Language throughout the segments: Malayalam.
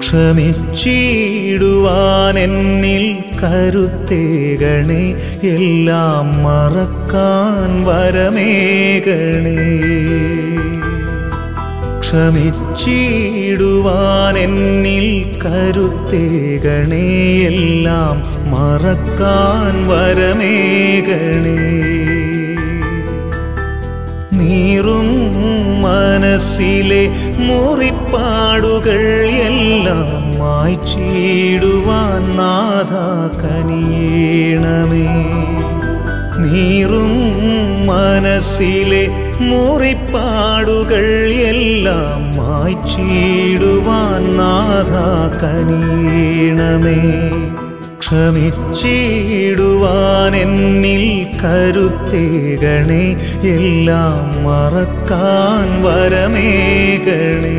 ക്ഷമിച്ചിടുവാൻ എന്നിൽ കരുത്തേകണേ എല്ലാം മറക്കാൻ വരമേകണേ ക്ഷമിച്ചിടുവാൻ എന്നിൽ കരുത്തേകണേ എല്ലാം മറക്കാൻ വരമേകണേ നീറും മനസ്സിലെ മുറിപ്പാടുകൾ എല്ലാം മായ്ച്ചിടുവാൻ നാഥ കനിയണമേ നീറും മനസ്സിലെ മുറിപ്പാടുകൾ എല്ലാം മായ്ച്ചിടുവാൻ നാഥ കനിയണമേ ക്ഷമിച്ചിടുവാൻ എന്നിൽ കരുത്തേകണേ എല്ലാം മറക്കാൻ വരമേകണേ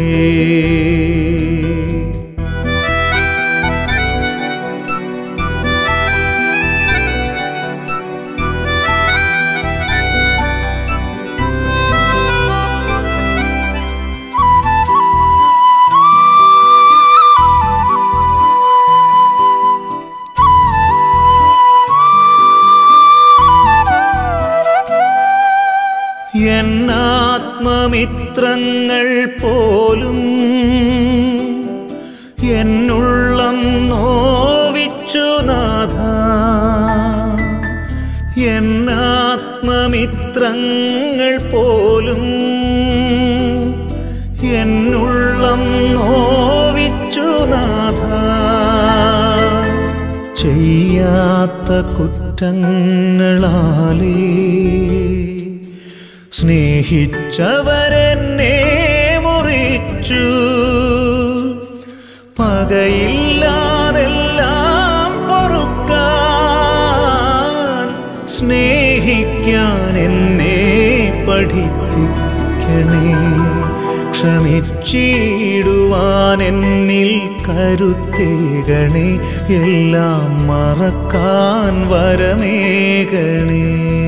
എന്നാത്മമിത്രങ്ങൾ പോലും എന്നുള്ളം നോവിച്ചു നാഥ എന്നാത്മമിത്രങ്ങൾ പോലും എന്നുള്ളം നോവിച്ചു നാഥ ചെയ്യാത്ത കുറ്റങ്ങളാലേ സ്നേഹിച്ചവരെന്നെ മുറിച്ചു പകയില്ലാതെല്ലാം പൊറുക്കാൻ സ്നേഹിക്കാൻ എന്നെ പഠിപ്പിക്കണേ ക്ഷമിച്ചിടുവാൻ എന്നിൽ കരുത്തേകണേ എല്ലാം മറക്കാൻ വരമേകണേ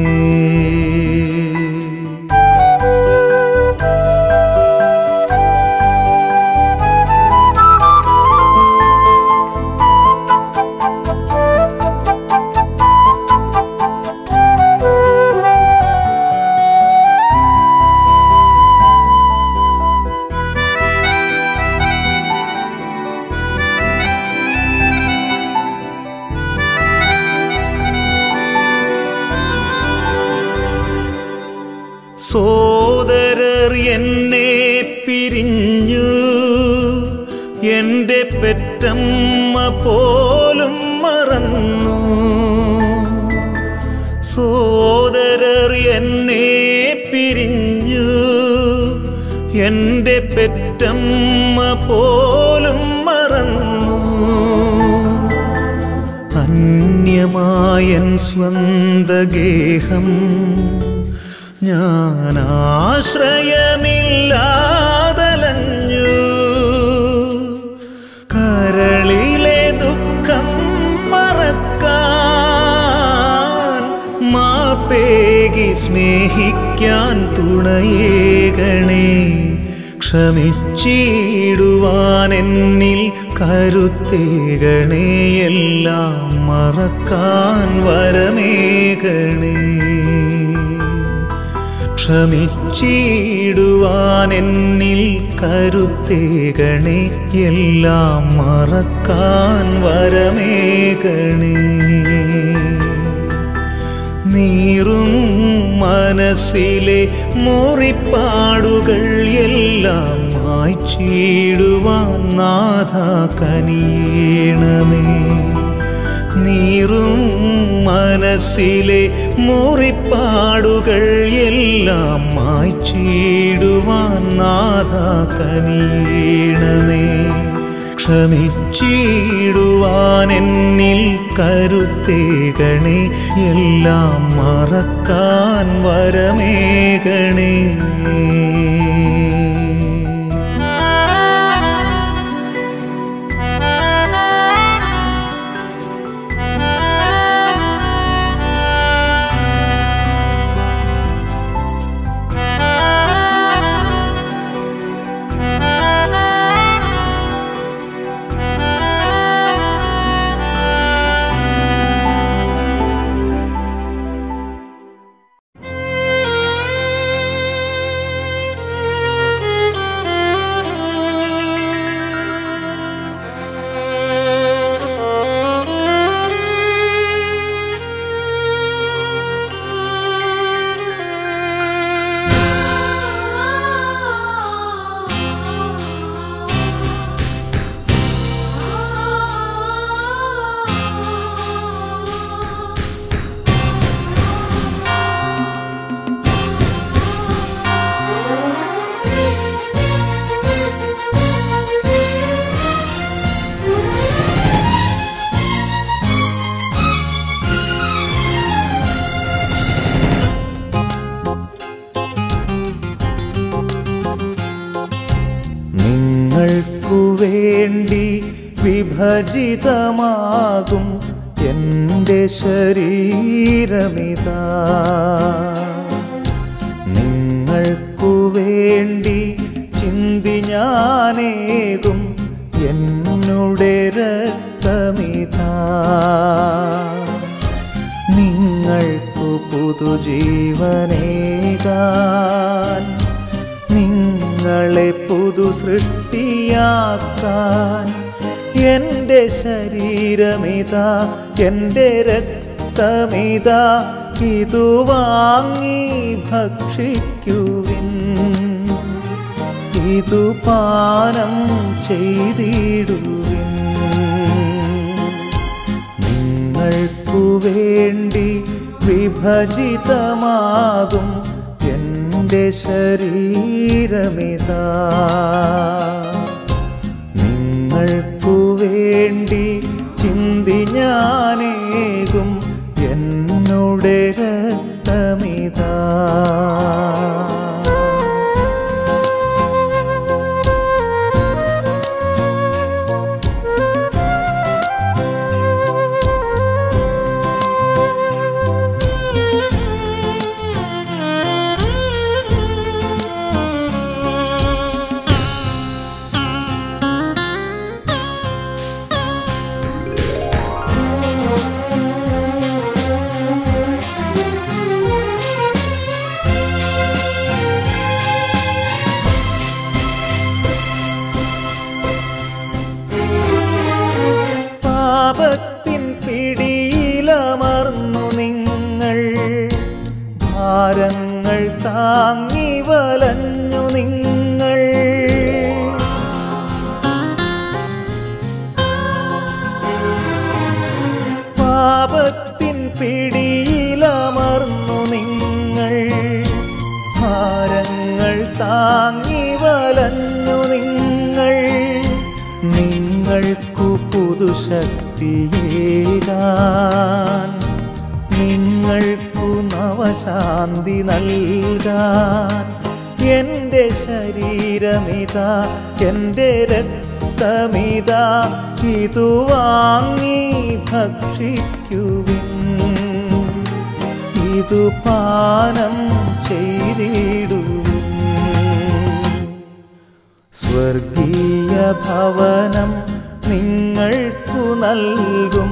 സോദരർ എന്നെ പിരിഞ്ഞു എൻ്റെ പെറ്റമ്മ പോലും മറന്നു സോദരർ എന്നെ പിരിഞ്ഞു എൻ്റെ പെറ്റമ്മ പോലും മറന്നു അന്യമായൻ സ്വന്തഗേഹം ഞാൻ ആശ്രയമില്ലാതലഞ്ഞു കരളിലെ ദുഃഖം മറക്കാൻ മാപ്പേകി സ്നേഹിക്കാൻ തുണയേകണേ ക്ഷമിച്ചിടുവാൻ എന്നിൽ കരുത്തേകണേ എല്ലാം മറക്കാൻ വരമേകണേ ക്ഷമിച്ചിടുവാൻ എന്നിൽ കരുത്തേകണേ എല്ലാം മറക്കാൻ വരമേകണേ നീറും മനസ്സിലെ മുറിപ്പാടുകൾ എല്ലാം മായ്ച്ചിടുവാൻ നാഥ കനിയണമേ നീറും മനസ്സിലെ മുറിപ്പാടുകൾ എല്ലാം മായ്ച്ചിടുവാൻ നാഥ കനിയണമേ ക്ഷമിച്ചിടുവാൻ എന്നിൽ കരുത്തേകണേ എല്ലാം മറക്കാൻ വരമേകണേ വേണ്ടി വിഭജിതമാകും എൻ്റെ ശരീരമിതാ നിങ്ങൾക്കു വേണ്ടി ചിന്തി ഞാനേകും എന്നുടെ രക്തമിതാ നിങ്ങൾക്കു പുതുജീവനേകാൻ നിങ്ങളെ പുതു സൃഷ്ടിയാക്കാൻ എൻ്റെ ശരീരമിതാ എൻ്റെ രക്തമിതാ ഇതു വാങ്ങി ഭക്ഷിക്കുവിൻ ഇതു പാനം ചെയ്തിടുവിൻ നിങ്ങൾക്കു വേണ്ടി വിഭജിതമാകും എൻ്റെ ശരീരമിതാ നിങ്ങൾക്കു വേണ്ടി ചിന്തി ഞാനേകും എന്നുടെ രക്തമിതാ പാപത്തിൻ പിടിയിലമർന്നു നിങ്ങൾ ഭാരങ്ങൾ താങ്ങി വലഞ്ഞു നിങ്ങൾ പാപത്തിൻ പിടിയിലമർന്നു നിങ്ങൾ ഭാരങ്ങൾ താങ്ങി വലഞ്ഞു നിങ്ങൾ നിങ്ങൾക്കു പുതുശക്തിയേകാൻ നിങ്ങൾക്കു നവശാന്തി നൽകാൻ എൻ്റെ ശരീരമിതാ എൻ്റെ രക്തമിതാ ഇതു വാങ്ങി ഭക്ഷിക്കുവിൻ ഇതു പാനം ചെയ്തിടുവിൻ സ്വർഗീയ ഭവനം നിങ്ങൾക്കു നൽകും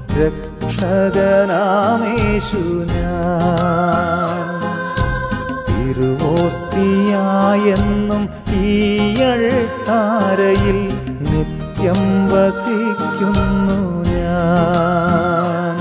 രക്ഷകനാമേശു ഞാൻ തിരുവോസ്തിയായെന്നും ഈയൾത്താരയിൽ നിത്യം വസിക്കുന്നു ഞാൻ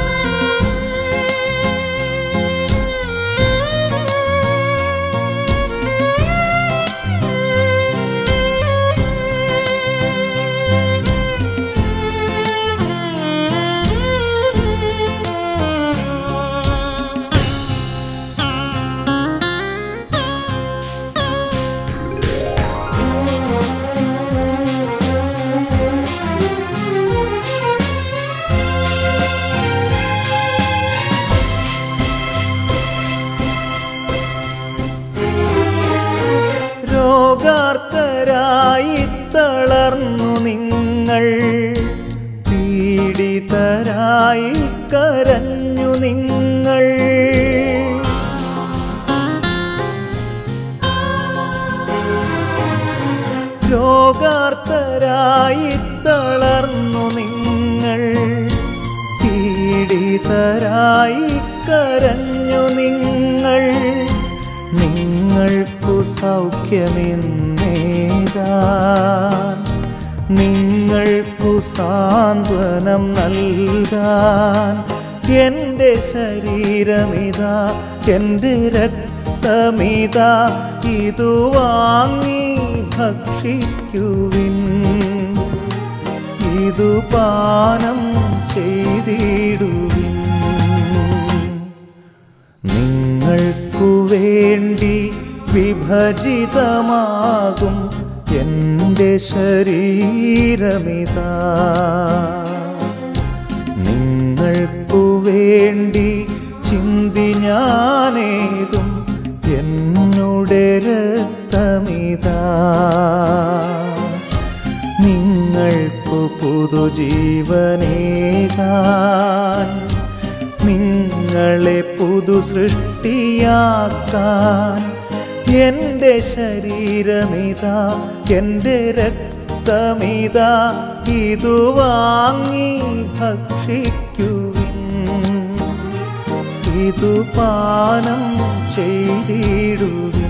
രോഗാർത്തരായി തളർന്നു നിങ്ങൾ പീഡിതരായി കരഞ്ഞു നിങ്ങൾ രോഗാർത്തരായി തളർന്നു നിങ്ങൾ പീഡിതരായി കരഞ്ഞു നിങ്ങൾ നിങ്ങൾക്കു സൗഖ്യമെന്നേകാൻ നിങ്ങൾക്കു സാന്ത്വനം നൽകാൻ എൻ്റെ ശരീരമിതാ എൻ്റെ രക്തമിതാ ഇതു വാങ്ങി ഭക്ഷിക്കുവിൻ ഇതു പാനം ചെയ്തിടുവിൻ നിങ്ങൾക്കു വേണ്ടി വിഭജിതമാകും എൻ്റെ ശരീരമിതാ നിങ്ങൾക്കു വേണ്ടി ചിന്തി ഞാനേകും എന്നുടെ രക്തമിതാ നിങ്ങൾക്കു പുതുജീവനേകാൻ നിങ്ങളെ പുതു സൃഷ്ടിയാക്കാൻ എൻ്റെ ശരീരമിതാ എൻ്റെ രക്തമിതാ ഇതു വാങ്ങി ഭക്ഷിക്കുവിൻ ഇതു പാനം ചെയ്തിടുവിൻ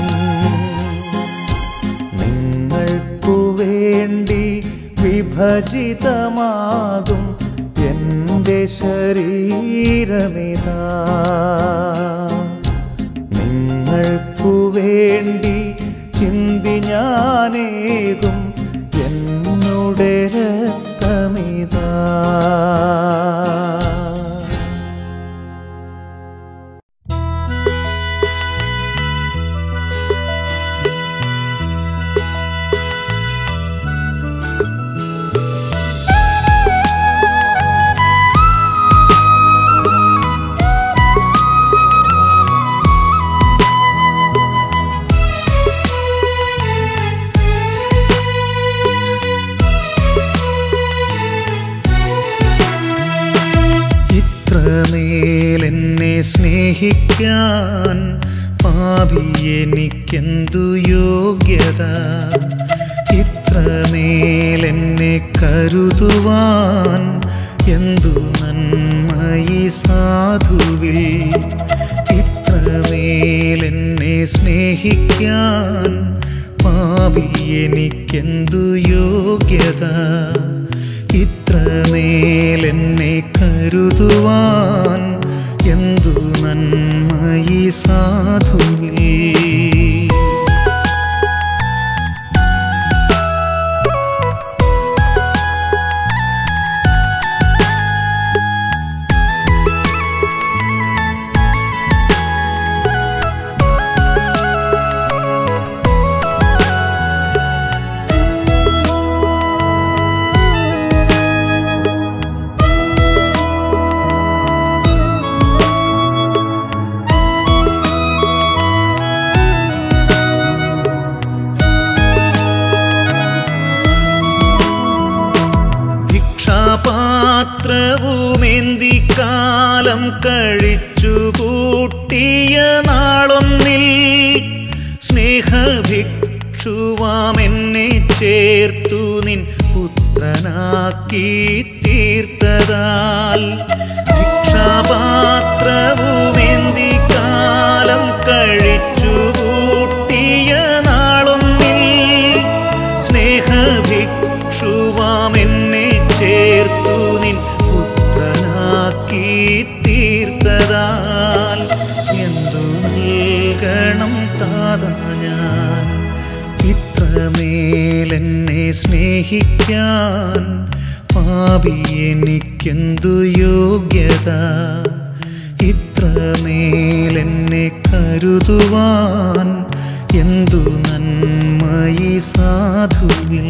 നിങ്ങൾക്കു വേണ്ടി വിഭജിതമാകും എൻ്റെ ശരീരമിതാ നിങ്ങൾക്കു വേണ്ടി ചിന്തി ഞാനേകും എന്നുടെ രക്തമിതാ ഇത്രമേൽ എന്നെ സ്നേഹിക്കാൻ പാപി എനിക്കെന്തു യോഗ്യത ഇത്രമേൽ എന്നെ കരുതുവാൻ എന്തു നന്മയി സാധുവിൽ ഇത്രമേൽ എന്നെ സ്നേഹിക്കാൻ പാപി എനിക്കെന്തു യോഗ്യത ഇത്രമേൽ എന്നെ കരുതുവാൻ എന്തു നന്മയി സാധുവിൽ ഭിക്ഷാപാത്രവുമേന്തി കാലം കഴിച്ചു കൂട്ടിയ നാളൊന്നിൽ സ്നേഹഭിക്ഷുവാം എന്നെ ചേർത്തു നിൻ പുത്രനാക്കി തീർത്തതാൽ ഭിക്ഷാപാത്രവുമേന്തി കാലം കഴിച്ചു കൂട്ടിയ നാളൊന്നിൽ സ്നേഹഭിക്ഷുവാം എന്നെ ചേർത്തു നിൻ പുത്രനാക്കി തീർത്തതാൽ എന്തു നൽകണം താതാ ഞാൻ ഇത്രമേൽ എന്നെ സ്നേഹിക്കാൻ പാപി എനിക്കെന്തു യോഗ്യത ഇത്രമേൽ എന്നെ കരുതുവാൻ എന്തു നന്മയി സാധുവിൽ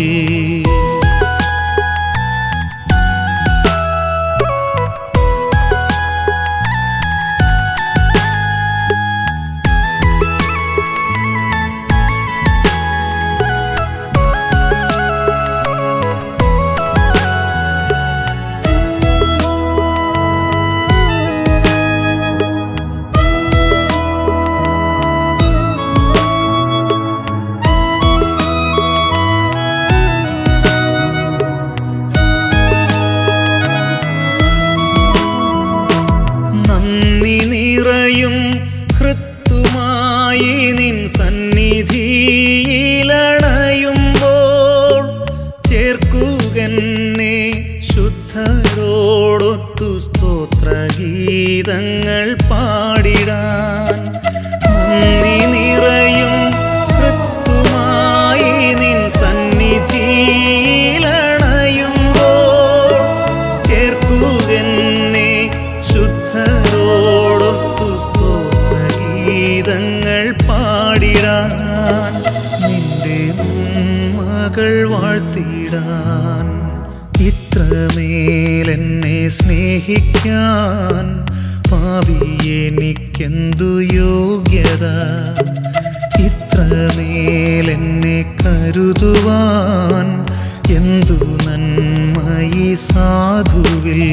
നന്ദി നിറയും ഹൃത്തുമായി നിൻ സന്നിധിയിലണയുമ്പോൾ ചേർക്കുകന്നെ ശുദ്ധരോടൊത്തു സ്തോത്രഗീതങ്ങൾ പാടിടാൻ നന്ദി നിറയും ഹൃത്തുമായി നിൻ സന്നിധിയിലണയുമ്പോൾ ചേർക്കുകന്നെ ശുദ്ധരോടൊത്തു സ്തോത്രഗീതങ്ങൾ പാടിടാൻ നിന്റെ നന്മകൾ വാഴ്ത്തിടാൻ ഇത്രമേൽ എന്നെ സ്നേഹിക്കാൻ പാവി എനിക്കെന്തു യോഗ്യത ഇത്ര ഇത്രമേൽ എന്നെ കരുതുവാൻ എന്തു നന്മയി സാധുവിൽ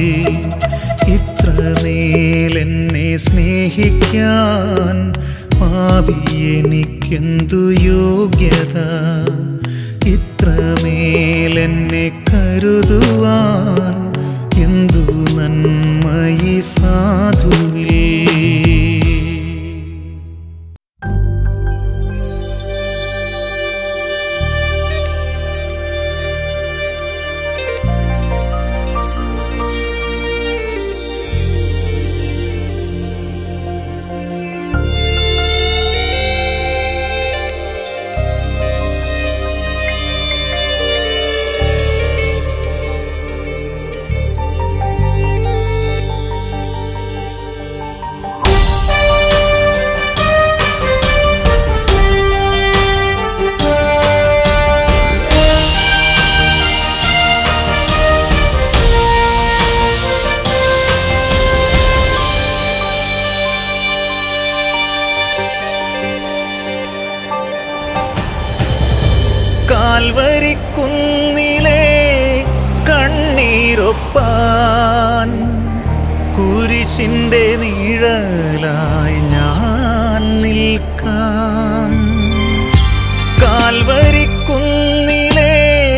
ഇത്രമേൽ എന്നെ സ്നേഹിക്കാൻ പാപി എനിക്കെന്തു യോഗ്യത ഇത്രമേൽ എന്നെ കരുതുവാൻ എന്തു നന്മയി സാധുവിൽ കാൽവരിക്കുന്നിലെ കണ്ണീരൊപ്പാൻ കുരിശിന്റെ നിഴലായി ഞാൻ നിൽക്കാം കാൽവരിക്കുന്നിലെ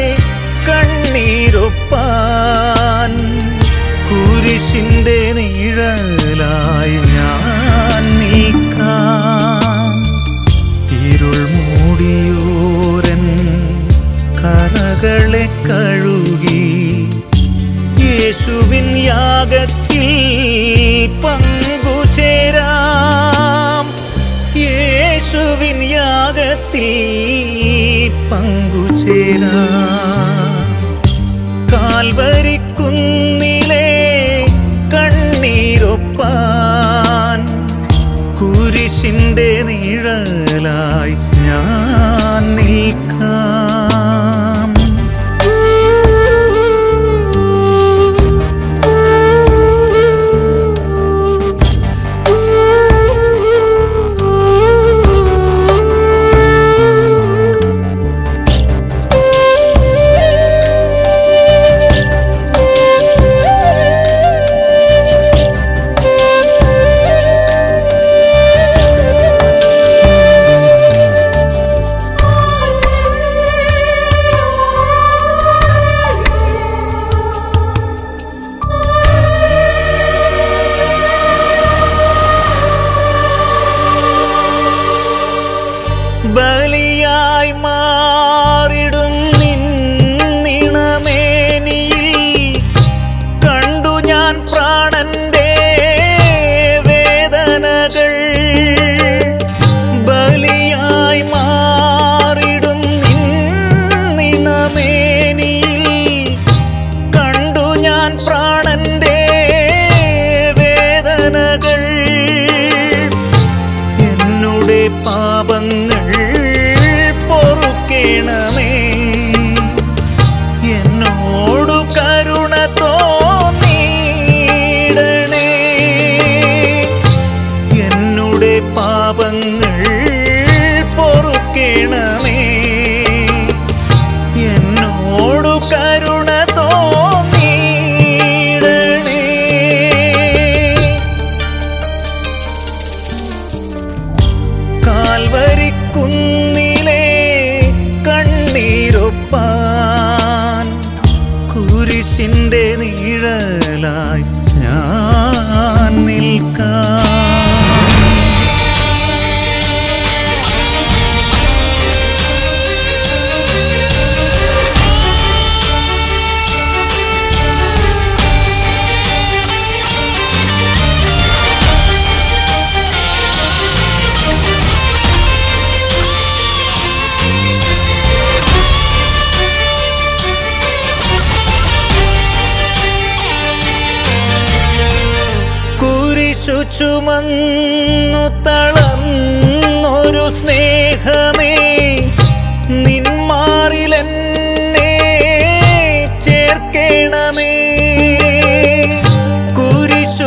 കണ്ണീരൊപ്പാൻ കുരിശിന്റെ നിഴലായി ഞാൻ നിൽക്കാം ഇരുൾ മൂടിയോരൻ കറകളെ കഴുകി യേശുവിൻ യാഗത്തിൽ പങ്കുചേരാം യേശുവിൻ യാഗത്തിൽ പങ്കുചേരാം കാൽവരിക്കുന്നിലെ കണ്ണീരൊപ്പാൻ കുരിശിന്റെ നിഴലായി ഞാൻ നിൽക്കാം ബലിയായി മാറിടും നിന്നിണമേനിയിൽ കണ്ടു ഞാൻ പ്രാണന്റെ വേദനകൾ ബലിയായി മാറിടും നിന്നിണമേനിയിൽ കണ്ടു ഞാൻ പ്രാണന്റെ വേദനകൾ എന്നുടെ പാപങ്ങൾ പൊറുക്കേണമേ എന്നോടു കരുണ തോന്നിയിടണേ എന്നുടെ പാപങ്ങൾ പൊറുക്കേണമേ എന്നോടു കരുണ തോന്നിയിടണേ കാൽവരിക്കുന്നിലെ കണ്ണീരൊപ്പാൻ കുരിശിന്റെ നിഴലായി ഞാൻ നിൽക്കാം കുരിശു ചുമന്നു തളർന്നൊരു സ്നേഹമേ നിന്മാറിലെന്നെ ചേർക്കേണമേ കുരിശു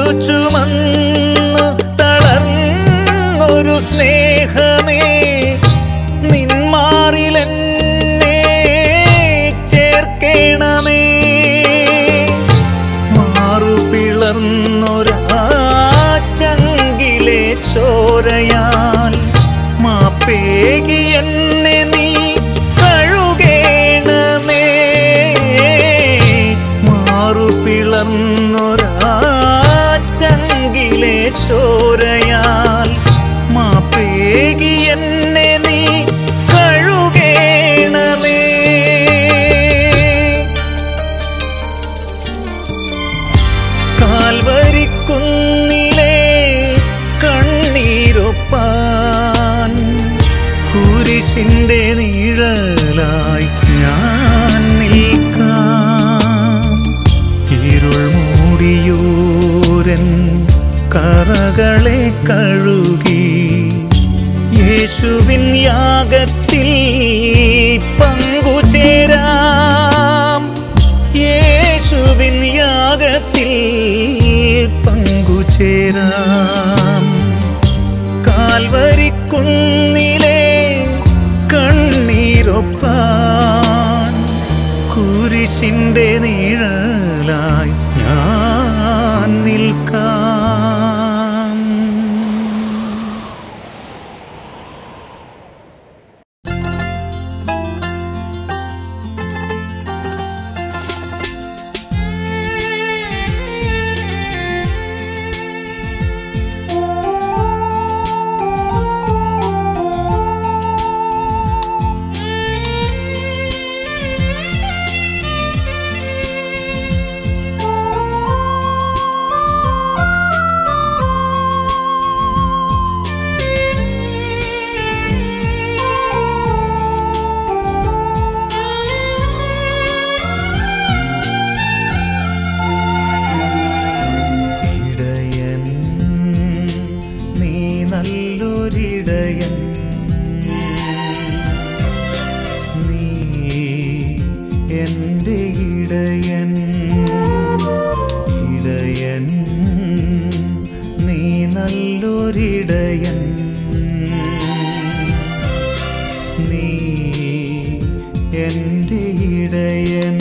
ചുമന്നു തളർന്നൊരു സ്നേഹമേ തളർന്നൊരാ ചങ്കിലെ ചോരയാൽ മാപ്പേകി എന്നെ നീ കഴുകേണമേ കാൽവരിക്കുന്നിലെ കണ്ണീരൊപ്പാൻ കുരിശിന്റെ നിഴലായി ഞാൻ നിൽക്കാം ഇരുൾ മൂടിയൂരൻ കറകളെ കഴുകി യേശുവിൻ യാഗത്തിൽ പങ്കുചേരാം യേശുവിൻ യാഗത്തിൽ പങ്കുചേരാം കാൽവരിക്കുന്നിലെ കണ്ണീരൊപ്പാൻ കുരിശിന്റെ നിഴലായി ഞാൻ നിൽക്കാം ഇടയൻ നീ നല്ലൊരിടയൻ നീ എൻ്റെ ഇടയൻ ഇടയൻ നീ നല്ലൊരിടയൻ നീ എൻ്റെ ഇടയൻ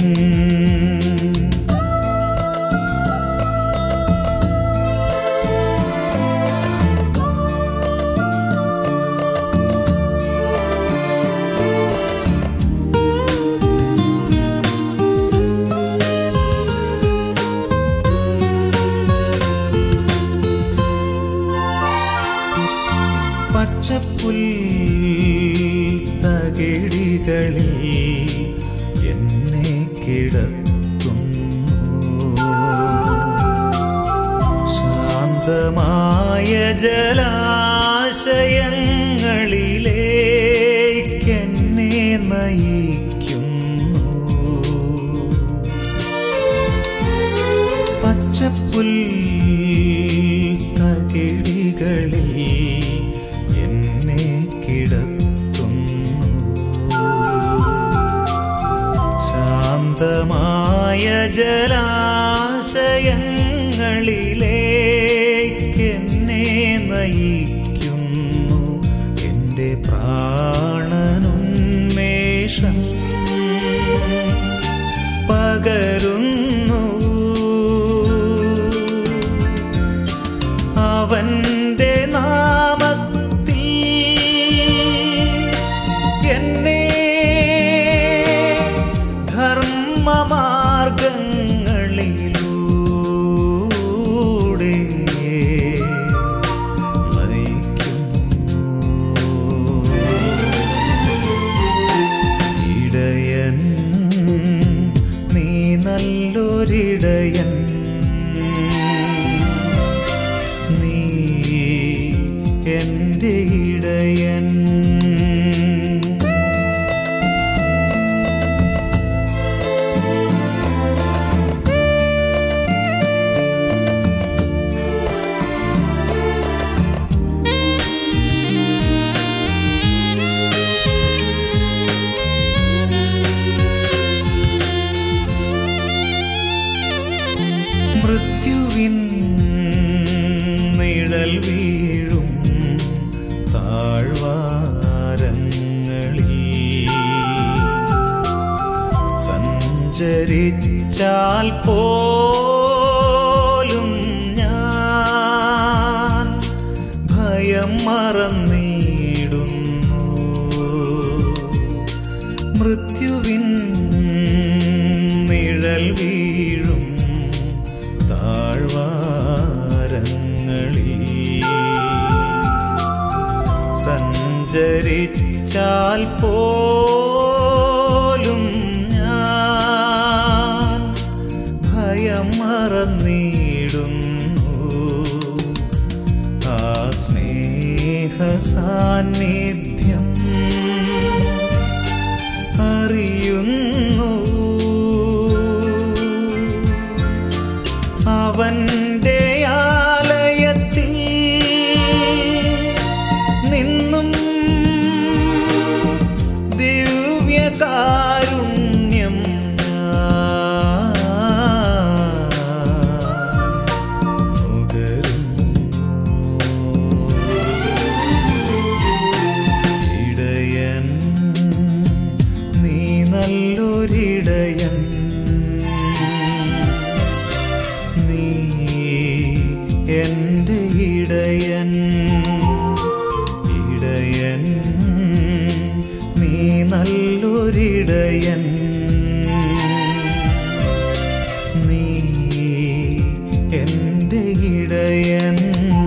പച്ചപ്പുൽ തകിടികളിൽ എന്നെ കിടത്തുന്നു ശാന്തമായ ജലാശയങ്ങളിലേക്കെന്നെ നയിക്കുന്നു പച്ചപ്പുൽ തകിടികളിൽ എന്നെ കിടത്തുന്നു ശാന്തമായ ജലാശയങ്ങളിലേക്കെന്നെ നയിക്കുന്നു എൻ്റെ പ്രാണനുന്മേഷം പകരുന്നു അവന്റെ നാമത്തിൽ എന്നെ ധർമ്മമാർഗങ്ങളിലൂടെ നയിക്കുന്നു ഇടയൻ നീ നല്ലൊരിടയൻ നീ എൻ്റെ ഇടയൻ മൃത്യുവിൻ നിഴൽ വീഴും താഴ്വാരങ്ങളിൽ സഞ്ചരിച്ചാൽ പോലും ഞാൻ ഭയം മറന്നിടുന്നു മൃത്യുവിൻ നിഴൽ വീഴും സഞ്ചരിച്ചാൽ പോലും ഞാൻ ഭയം മറന്നിടുന്നു ആ സ്നേഹ സാന്നിധ്യം അറിയുന്നു അവന്റെ ആലയത്തിൽ നിന്നും ദിവ്യകാരുണ്യം ഇടയൻ നീ നല്ലൊരിടയൻ നീ എൻ്റെ ഇടയൻ ഇടയൻ നീ നല്ലൊരിടയൻ നീ എൻ്റെ ഇടയൻ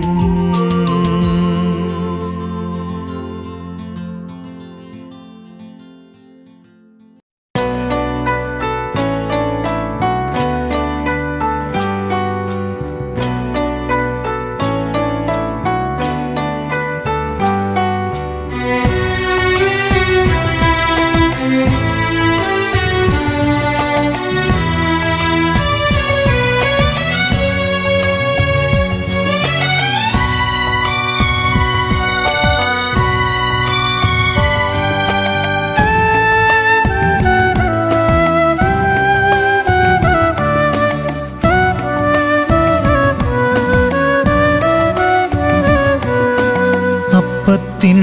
അപ്പത്തിൻ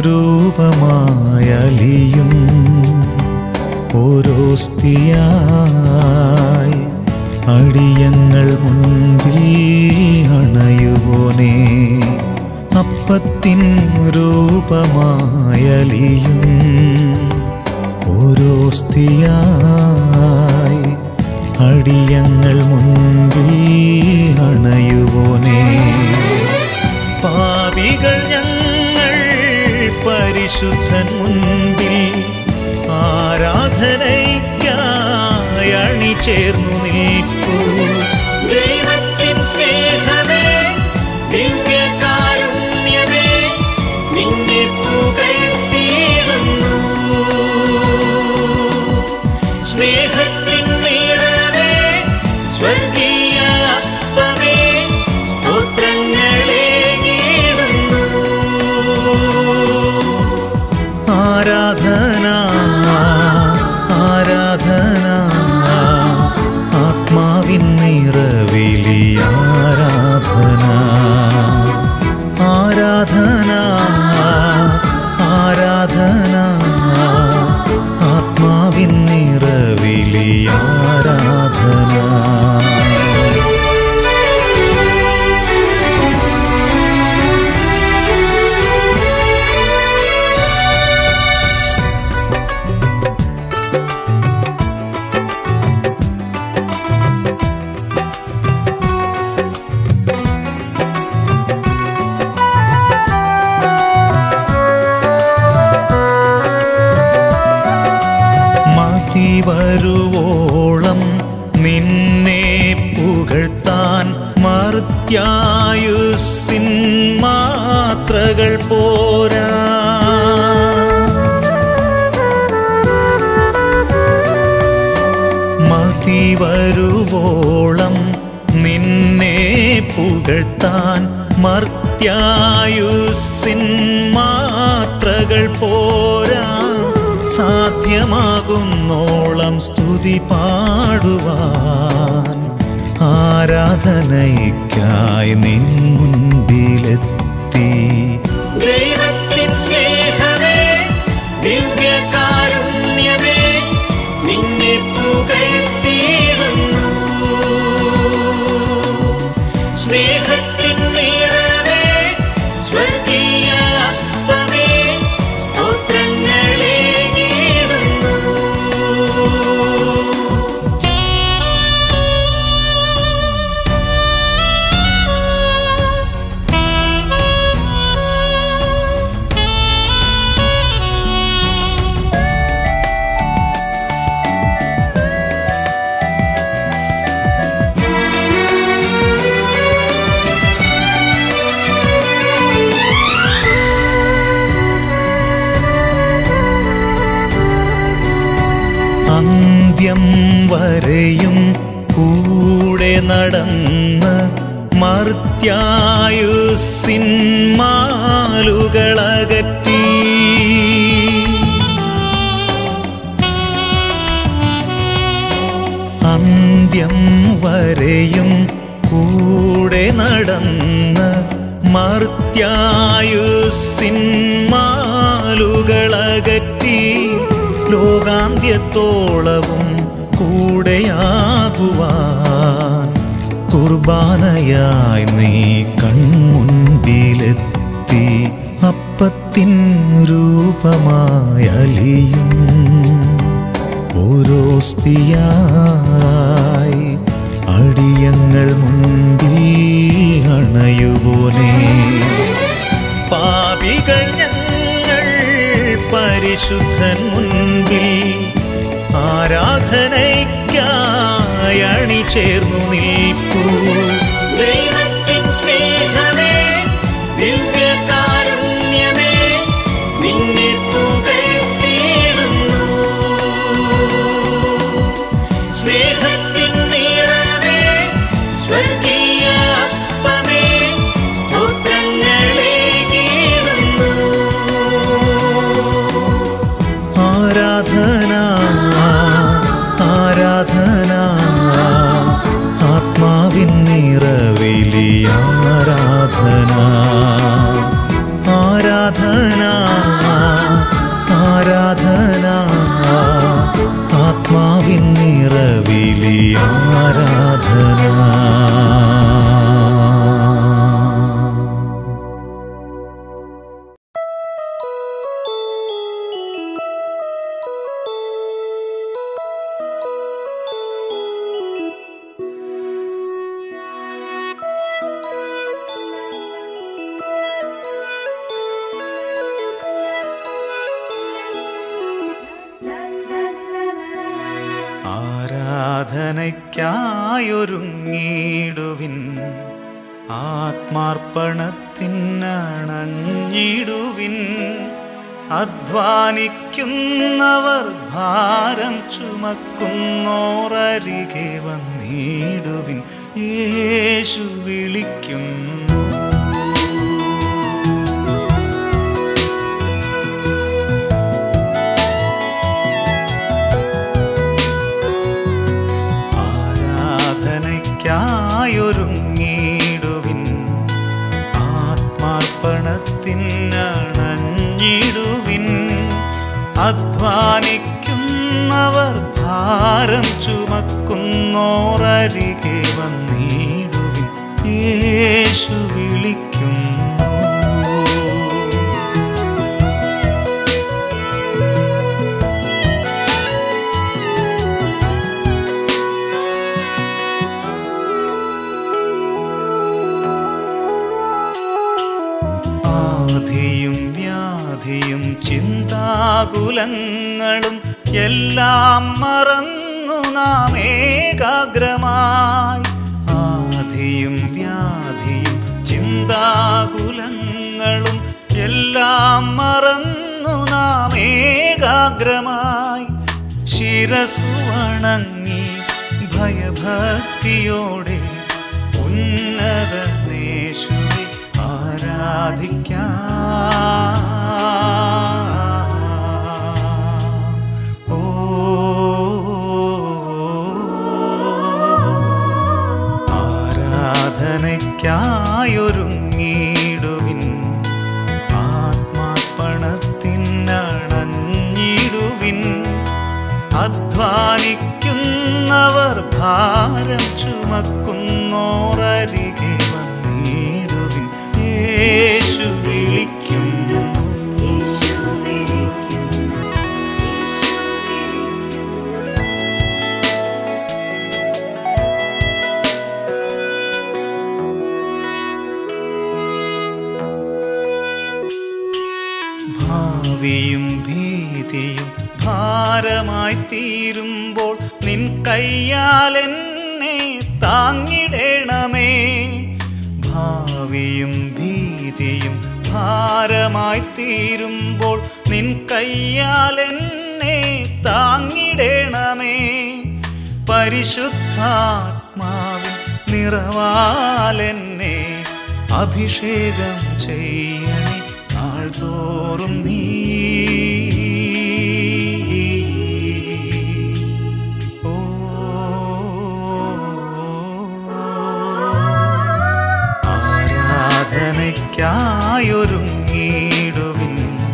രൂപമായലിയും ഓരോസ്തിയായി അടിയങ്ങൾ മുൻപിൽ അണയുവോനെ അപ്പത്തിൻ രൂപമായലിയും ഓരോസ്തിയായി അടിയങ്ങൾ മുൻപിൽ അണയുവോനെ പാപികൾ ഞങ്ങൾ പരിശുദ്ധൻ മുൻപിൽ ആരാധനയ്ക്കായി അണിചേർന്നു നിൽപ്പൂ ദൈവത്തിൻ സ്നേഹമേ ദിവ്യകാരുണ്യമേ നിന്നെ പുകഴ്ത്തിയിടുന്നു സ്നേഹത്തിൻ നിറവേ സ്വർഗീയ അപ്പമേ സ്തോത്രങ്ങളെ ആരാധന ആരാധന ആത്മാവിൻ നിറവിലി ആരാധന ആരാധന ആരാധന ആത്മാവിൻ നിറവിലി ആരാധന മതി വരുവോളം നിന്നെ പുകഴ്ത്താൻ മർത്യായുസിൻ മാത്രകൾ പോരാ മതി വരുവോളം നിന്നെ പുകഴ്ത്താൻ മർത്യായുസിൻ മാത്രകൾ പോരാ സാധ്യമാകുന്നോളം സ്തുതി പാടുവാൻ ആരാധനയ്ക്കായി നിൻ മുൻപിലെത്തി ദൈവത്തിൻ സ്നേഹമേ ദിവ്യകാരുണ്യമേ നിന്നെ പുകഴ്ത്തിയിടുന്നു സ്നേഹത്തിൻ നിറവേ സ്വർഗീയ അപ്പമേ സ്തോത്രങ്ങളെ മർത്യായുസിൻ മാലുകളകറ്റി അന്ത്യം വരെയും കൂടെ നടന്ന് മർത്യായുസിൻ മാലുകളകറ്റി ലോകാന്ത്യത്തോളവും കൂടെയാകുവാൻ കുർബാനയായി നീ കൺമുൻപിലെത്തി അപ്പത്തിൻ രൂപമായി അലിയും ഓരോസ്തിയായി അടിയങ്ങൾ മുൻപിൽ അണയുവോനെ പാപികൾ ഞങ്ങൾ പരിശുദ്ധൻ മുൻപിൽ ആരാധനയ്ക്കായി അണിചേർന്നു നിൽപ്പൂ ദൈവത്തിൻ സ്നേഹമേ ദിവ്യകാരുണ്യമേ നിന്നെ പുകഴ്ത്തിയിടുന്നു സ്നേഹത്തിൻ നിറവേ സ്വർഗീയ അപ്പമേ സ്തോത്രങ്ങളെ കീടുന്നു ആരാധന ആരാധന ആത്മാവിൻ നിറവിലി ആരാധന ആരാധന ആരാധന ആത്മാവിൻ നിറവിലി ആരാധന ആരാധനയ്ക്കായൊരുങ്ങിടുവിൻ ആത്മാർപ്പണത്തിനണഞ്ഞിടുവിൻ അധ്വാനിക്കുന്നവർ ഭാരം ചുമക്കുന്നോരരികെ വന്നിടുവിൻ യേശു വിളിക്കുന്നു ആരാധനയ്ക്കായൊരുങ്ങിടുവിൻ ആത്മാർപ്പണത്തിനണഞ്ഞിടുവിൻ അധ്വാനിക്കുന്നവർ ഭാരം ചുമക്കുന്നോരരികെ വന്നിടുവിൻ യേശു വിളിക്കുന്നു ആധിയും വ്യാധിയും ചിന്താകുലങ്ങളും എല്ലാം മറന്നു നാം ഏകാഗ്രമായി ആധിയും വ്യാധിയും ചിന്താകുലങ്ങളും എല്ലാം മറന്നു നാം ഏകാഗ്രമായി ശിരസു വണങ്ങി ഭയഭക്തിയോടെ ഉന്നത നേശുവെ ആരാധിക്കാം ഓ ആരാധനയ്ക്കായൊരുങ്ങിടുവിൻ ആത്മാർപ്പണത്തിനണഞ്ഞിടുവിൻ അധ്വാനിക്കുന്നവർ ഭാരം ചുമക്കുന്നോരരികെ വന്നിടുവിൻ യേശു വിളിക്കുന്നു ഭാവിയും ഭീതിയും ഭാരമായി തീരുമ്പോൾ നിൻ കയ്യാൽ എന്നെ താങ്ങിടണമേ ഭാവിയും ഭീതിയും ഭാരമായി തീരുമ്പോൾ നിൻ കയ്യാൽ എന്നെ താങ്ങിടണമേ പരിശുദ്ധാത്മാവിൻ നിറവാലെന്നെ അഭിഷേകം ചെയ്യണേ നാൾതോറും നീ ഓ ആരാധനയ്ക്കായൊരുങ്ങിടുവിൻ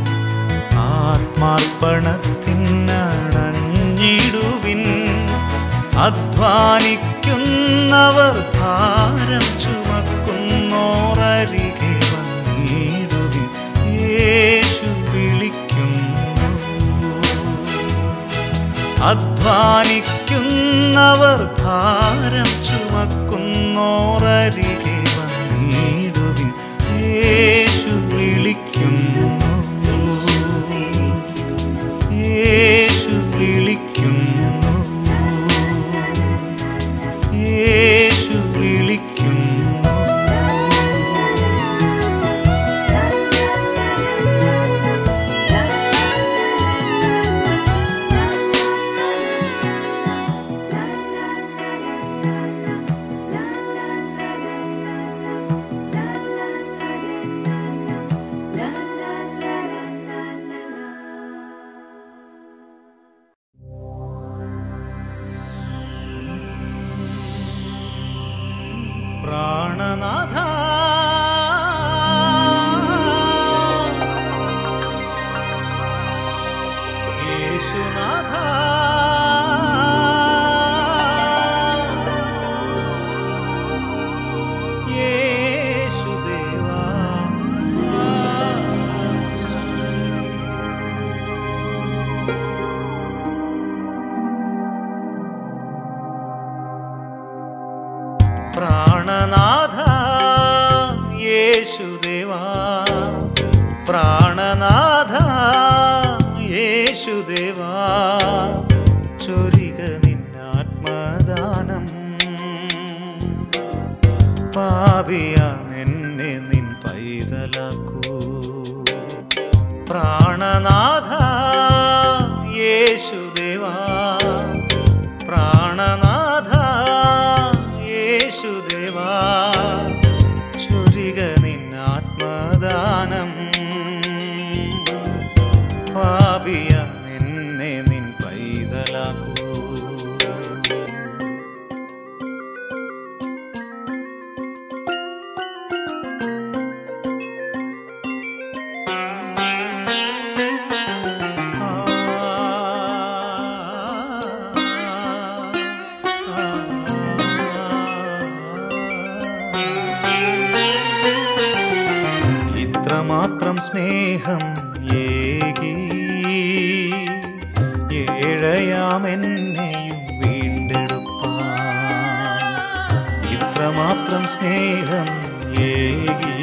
ആത്മാർപ്പണത്തിനണഞ്ഞിടുവിൻ അധ്വാനിക്കുന്നവർ ഭാരം ചുമക്കുന്നോരരികെ വന്നിടുവിൻ യേശു വിളിക്കുന്നു അധ്വാനിക്കുന്നവർ ഭാരം ചുമക്കുന്നോരരികെ വന്നിടുവിൻ യേശു വിളിക്കുന്നു യേശു വിളിക്കുന്നു യേശു വിളിക്കുന്നു പ്രാണനാഥ യേശുനാഥ യേശുദേവാ പ്രാണനാഥ യേശുദേവാ പ്രാണനാഥ യേശുദേവാ ചൊരിക നിന്നാത്മദാനം പാപിയാൻ എന്നെ നിൻ പൈതലാക്കൂ പ്രാണനാഥ യേശുദേവാ പ്രാണനാഥ യേശുദേവാ ചൊരിക നിന്നാത്മദാനം പാപിയ എന്നെ നിൻ പൈതലാക്കൂ ഇത്രമാത്രം സ്നേഹം ഏകി ഏഴയാമെന്നെയും വീണ്ടെടുപ്പാൻ ഇത്രമാത്രം സ്നേഹം ഏകി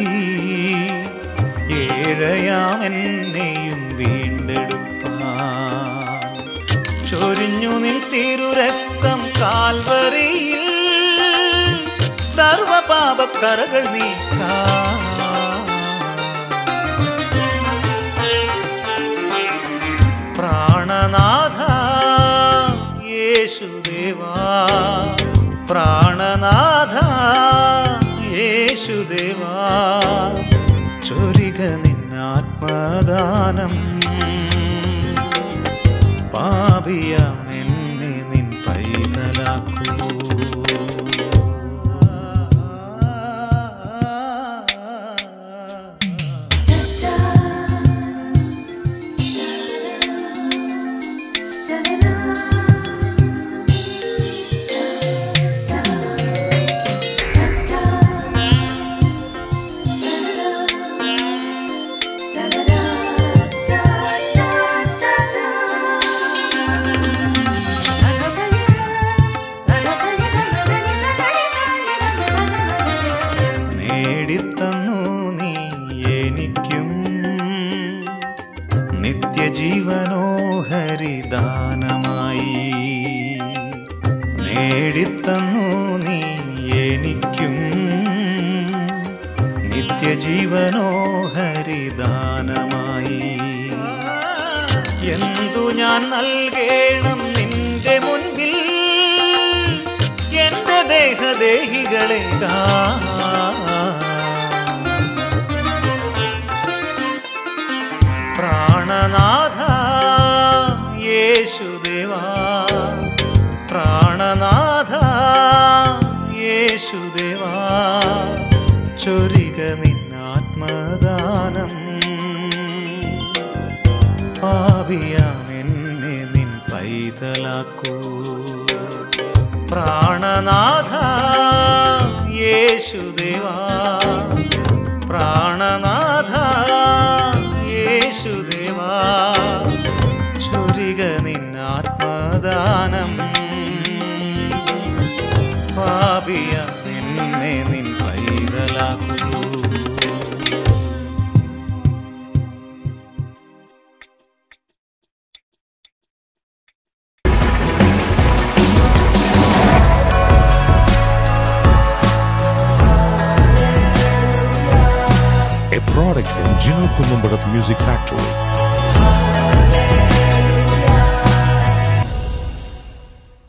ഏഴയാമെന്നെയും വീണ്ടെടുപ്പാൻ ചൊരിഞ്ഞു നിൻ തിരുരക്തം കാൽവരിയിൽ സർവപാപക്കറകൾ നീക്കാം പ്രാണനാഥ യേശുദേവാ പ്രാണനാഥ യേശുദേവാ ചൊരിക നിന്നാത്മദാനം പാപിയാം എന്നെ നിൻ പൈതലാക്കൂ നേടിത്തന്നു നീ എനിക്കും നിത്യജീവനോ ഹരിദാനമായി നേടിത്തന്നു നീ എനിക്കും നിത്യജീവനോ ഹരിദാനമായി എന്തു ഞാൻ നൽകേണം നിന്റെ മുൻപിൽ എന്റെ ദേഹദേഹികളെ പ്രാണനാഥ യേശുദേവാ ചൊരിക നിന്നാത്മദാനം പാപിയാം എന്നെ നിൻ പൈതലാക്കൂ പ്രാണനാഥ യേശുദേവാ പ്രാണനാഥ യേശുദേവാ ചൊരിക നിന്നാത്മദാനം പാപിയ നിന്നെ നിൻ പൈതലാക്കൂ a product from Gino Columbarat Music Factory.